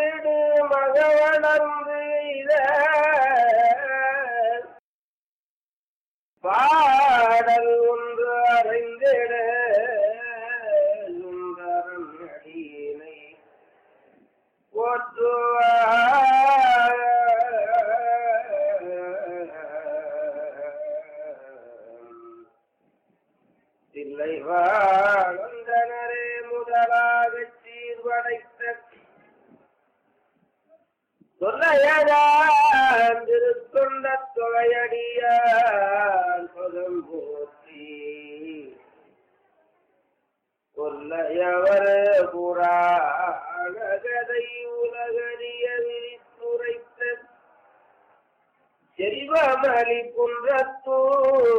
விடு மகவளர்ந்து எய்த பாடல் ஒன்று அறிந்திட சுந்தரன் அடியினை போற்றுவார் தில்லை வாழ்ந்தனரே முதலாகச் சீர்வடைத்த சொல்லையதான் திருத்தொண்ட தொகையடியார் பதம் போற்றி கொல்லையவர் புராண கதை உலகறிய விரித்துரைத்த செல்வமலி குன்றத்தூர்